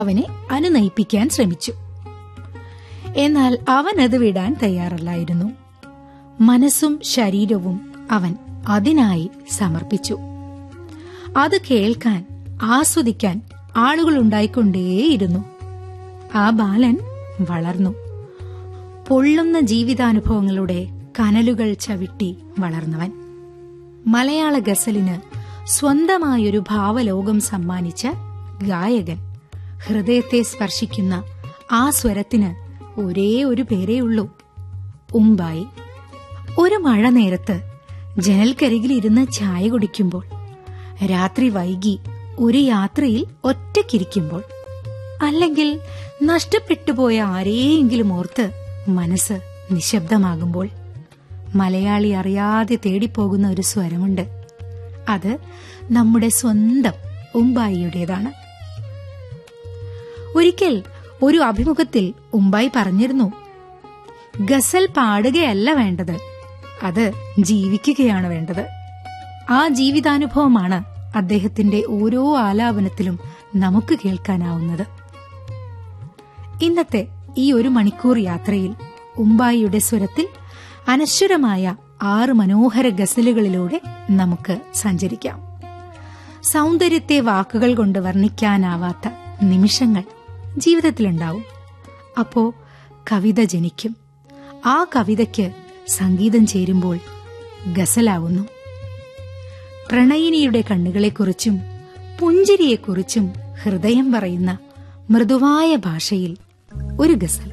അവനെ അനുനയിപ്പിക്കാൻ ശ്രമിച്ചു എന്നാൽ അവൻ അത് വിടാൻ തയ്യാറല്ലായിരുന്നു മനസ്സും ശരീരവും അവൻ അതിനായി സമർപ്പിച്ചു അത് കേൾക്കാൻ ആസ്വദിക്കാൻ ആളുകളുണ്ടായിക്കൊണ്ടേയിരുന്നു ആ ബാലൻ വളർന്നു പൊള്ളുന്ന ജീവിതാനുഭവങ്ങളുടെ കനലുകൾ ചവിട്ടി വളർന്നവൻ മലയാള ഗസലിന് സ്വന്തമായൊരു ഭാവലോകം സമ്മാനിച്ച ഗായകൻ ഹൃദയത്തെ സ്പർശിക്കുന്ന ആ സ്വരത്തിന് ഒരേ ഒരു പേരേയുള്ളൂ ഉമ്പായി ഒരു മഴ നേരത്ത് ജനൽക്കരികിലിരുന്ന് ചായ കുടിക്കുമ്പോൾ രാത്രി വൈകി ഒരു യാത്രയിൽ ഒറ്റയ്ക്കിരിക്കുമ്പോൾ അല്ലെങ്കിൽ നഷ്ടപ്പെട്ടുപോയ ആരെയെങ്കിലും ഓർത്ത് മനസ്സ് നിശബ്ദമാകുമ്പോൾ മലയാളി അറിയാതെ തേടിപ്പോകുന്ന ഒരു സ്വരമുണ്ട് അത് നമ്മുടെ സ്വന്തം ഉമ്പായിയുടേതാണ് ഒരിക്കൽ ഒരു അഭിമുഖത്തിൽ ഉമ്പായി പറഞ്ഞിരുന്നു ഗസൽ പാടുകയല്ല വേണ്ടത് അത് ജീവിക്കുകയാണ് വേണ്ടത് ആ ജീവിതാനുഭവമാണ് അദ്ദേഹത്തിന്റെ ഓരോ ആലാപനത്തിലും നമുക്ക് കേൾക്കാനാവുന്നത് ഇന്നത്തെ ഈ ഒരു മണിക്കൂർ യാത്രയിൽ ഉമ്പായിയുടെ സ്വരത്തിൽ അനശ്വരമായ ആറ് മനോഹര ഗസലുകളിലൂടെ നമുക്ക് സഞ്ചരിക്കാം സൗന്ദര്യത്തെ വാക്കുകൾ കൊണ്ട് വർണ്ണിക്കാനാവാത്ത നിമിഷങ്ങൾ ജീവിതത്തിലുണ്ടാവും അപ്പോ കവിത ജനിക്കും ആ കവിതയ്ക്ക് സംഗീതം ചേരുമ്പോൾ ഗസലാവുന്നു പ്രണയിനിയുടെ കണ്ണുകളെക്കുറിച്ചും പുഞ്ചിരിയെക്കുറിച്ചും ഹൃദയം പറയുന്ന മൃദുവായ ഭാഷയിൽ ഒരു ഗസൽ